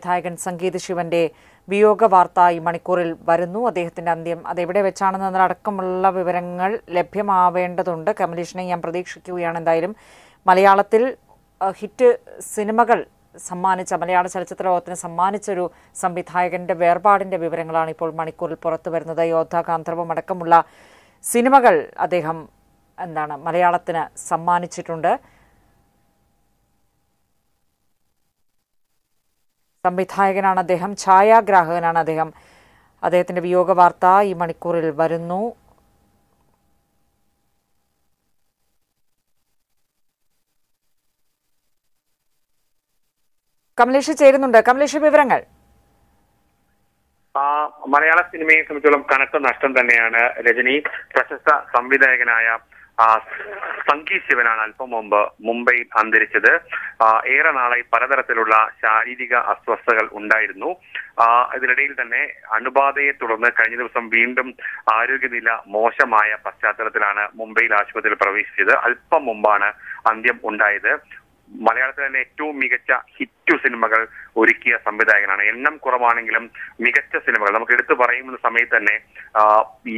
സംവിധായകൻ സംഗീത് ശിവന്റെ വിയോഗ വാർത്ത ഈ മണിക്കൂറിൽ വരുന്നു അദ്ദേഹത്തിന്റെ അന്ത്യം അതെവിടെ വെച്ചാണെന്നതടക്കമുള്ള വിവരങ്ങൾ ലഭ്യമാവേണ്ടതുണ്ട് കമലേഷിനെ ഞാൻ പ്രതീക്ഷിക്കുകയാണ് എന്തായാലും മലയാളത്തിൽ അഹ്, ഹിറ്റ് സിനിമകൾ സമ്മാനിച്ച മലയാള ചലച്ചിത്ര ലോകത്തിന് സമ്മാനിച്ചൊരു സംവിധായകന്റെ വേർപാടിന്റെ വിവരങ്ങളാണ് ഇപ്പോൾ മണിക്കൂറിൽ പുറത്തു വരുന്നത് യോദ്ധ ഗാന്ധർവം അടക്കമുള്ള സിനിമകൾ അദ്ദേഹം എന്താണ് മലയാളത്തിന് സമ്മാനിച്ചിട്ടുണ്ട് സംവിധായകനാണ് അദ്ദേഹം ഛായാഗ്രാഹകനാണ് അദ്ദേഹം അദ്ദേഹത്തിന്റെ വിയോഗ വാർത്ത ഈ മണിക്കൂറിൽ വരുന്നു കമലേഷ് ചേരുന്നുണ്ട് കമലേഷ് വിവരങ്ങൾ ആ, മലയാള സിനിമയെ സംബന്ധിച്ചോളം കനത്ത നഷ്ടം തന്നെയാണ് രജനി പ്രശസ്ത സംവിധായകനായ ആ, സംഗീത് ശിവനാണ് അല്പം മുമ്പ് മുംബൈയിൽ അന്തരിച്ചത് ആ, ഏറെ നാളായി പലതരത്തിലുള്ള ശാരീരിക അസ്വസ്ഥതകൾ ഉണ്ടായിരുന്നു ആ, ഇതിനിടയിൽ തന്നെ അണുബാധയെ തുടർന്ന് കഴിഞ്ഞ ദിവസം വീണ്ടും ആരോഗ്യനില മോശമായ പശ്ചാത്തലത്തിലാണ് മുംബൈയിൽ ആശുപത്രിയിൽ പ്രവേശിച്ചത് അല്പം മുമ്പാണ് അന്ത്യം ഉണ്ടായത് മലയാളത്തിലെ തന്നെ ഏറ്റവും മികച്ച ഹിറ്റ് സിനിമകൾ ഒരുക്കിയ സംവിധായകനാണ് എണ്ണം കുറവാണെങ്കിലും മികച്ച സിനിമകൾ നമുക്ക് എടുത്തു പറയുന്ന സമയത്ത് തന്നെ ആ, ഈ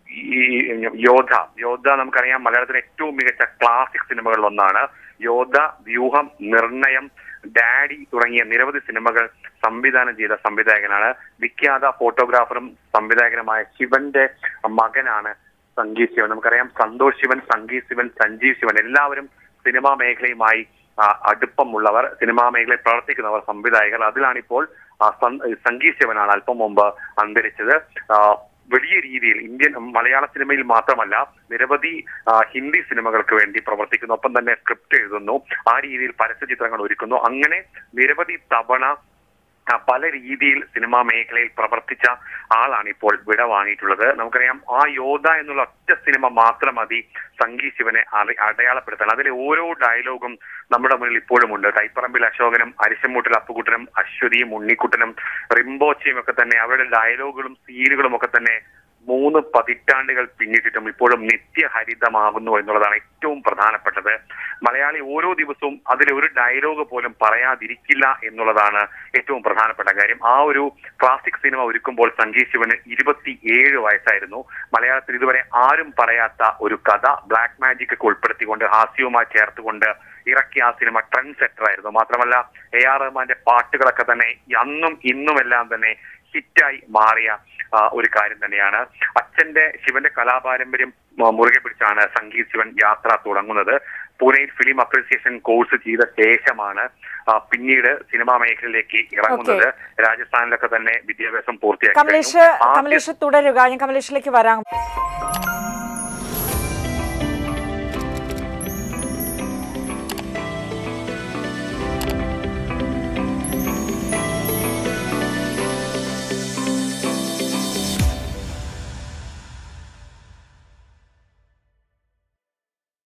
ഈ യോദ്ധ യോദ്ധ നമുക്കറിയാം മലയാളത്തിലെ ഏറ്റവും മികച്ച ക്ലാസിക് സിനിമകളിൽ ഒന്നാണ് യോദ്ധ വ്യൂഹം നിർണയം ഡാഡി തുടങ്ങിയ നിരവധി സിനിമകൾ സംവിധാനം ചെയ്ത സംവിധായകനാണ് വിഖ്യാത ഫോട്ടോഗ്രാഫറും സംവിധായകനുമായ ശിവന്റെ മകനാണ് സംഗീത് ശിവൻ നമുക്കറിയാം സന്തോഷ് ശിവൻ സംഗീത് ശിവൻ സഞ്ജീവ് ശിവൻ എല്ലാവരും സിനിമാ മേഖലയുമായി ആ, അടുപ്പമുള്ളവർ സിനിമാ മേഖലയിൽ പ്രവർത്തിക്കുന്നവർ സംവിധായകർ അതിലാണിപ്പോൾ ആ, സൻ- സംഗീത് ശിവനാണ് അല്പം മുമ്പ് അന്തരിച്ചത് ആ, വലിയ രീതിയിൽ ഇന്ത്യൻ മലയാള സിനിമയിൽ മാത്രമല്ല നിരവധി ആ, ഹിന്ദി സിനിമകൾക്ക് വേണ്ടി പ്രവർത്തിക്കുന്നു ഒപ്പം തന്നെ സ്ക്രിപ്റ്റ് എഴുതുന്നു ആ രീതിയിൽ പരസ്യ ചിത്രങ്ങൾ ഒരുക്കുന്നു അങ്ങനെ നിരവധി തവണ ആ, പല രീതിയിൽ സിനിമാ മേഖലയിൽ പ്രവർത്തിച്ച ആളാണ് ഇപ്പോൾ വിട വാങ്ങിയിട്ടുള്ളത് നമുക്കറിയാം ആ യോധ എന്നുള്ള ഒറ്റ സിനിമ മാത്രം മതി സംഗീത് ശിവനെ അറി- അടയാളപ്പെടുത്താൻ അതിലെ ഓരോ ഡയലോഗും നമ്മുടെ മുന്നിൽ ഇപ്പോഴും ഉണ്ട് കൈപ്പറമ്പിൽ അശോകനും അരിശമ്മൂട്ടിൽ അപ്പുകുട്ടനും അശ്വതിയും ഉണ്ണിക്കുട്ടനും റിംബോച്ചയും ഒക്കെ തന്നെ അവരുടെ ഡയലോഗുകളും സീനുകളും ഒക്കെ തന്നെ മൂന്ന് പതിറ്റാണ്ടുകൾ പിന്നിട്ടിട്ടും ഇപ്പോഴും നിത്യഹരിതമാകുന്നു എന്നുള്ളതാണ് ഏറ്റവും പ്രധാനപ്പെട്ടത് മലയാളി ഓരോ ദിവസവും അതിലെ ഒരു ഡയലോഗ് പോലും പറയാതിരിക്കില്ല എന്നുള്ളതാണ് ഏറ്റവും പ്രധാനപ്പെട്ട കാര്യം ആ ഒരു ക്ലാസിക് സിനിമ ഒരുക്കുമ്പോൾ സംഗീത് ശിവന് ഇരുപത്തിയേഴ് വയസ്സായിരുന്നു മലയാളത്തിൽ ഇതുവരെ ആരും പറയാത്ത ഒരു കഥ ബ്ലാക്ക് മാജിക് ഒക്കെ ഉൾപ്പെടുത്തിക്കൊണ്ട് ഹാസ്യവുമായി ചേർത്തുകൊണ്ട് ഇറക്കിയ ആ സിനിമ ട്രെൻഡ് സെറ്റർ ആയിരുന്നു മാത്രമല്ല എ ആർ റഹ്മാന്റെ പാട്ടുകളൊക്കെ തന്നെ അന്നും ഇന്നും എല്ലാം തന്നെ ഹിറ്റായി മാറിയ ആ, ഒരു കാര്യം തന്നെയാണ് അച്ഛന്റെ ശിവന്റെ കലാപാരമ്പര്യം ആ, മുറുകെ പിടിച്ചാണ് സംഗീത് ശിവൻ യാത്ര തുടങ്ങുന്നത് പൂനെയിൽ ഫിലിം അപ്രീസിയേഷൻ കോഴ്സ് ചെയ്ത ശേഷമാണ് ആ, പിന്നീട് സിനിമാ മേഖലയിലേക്ക് ഇറങ്ങുന്നത് രാജസ്ഥാനിലൊക്കെ തന്നെ വിദ്യാഭ്യാസം പൂർത്തിയാക്കി കമലേഷ് കഴിഞ്ഞു. ആദ്യ- കമലേഷ് തുടരുക ഞാൻ കമലേഷിലേക്ക് വരാം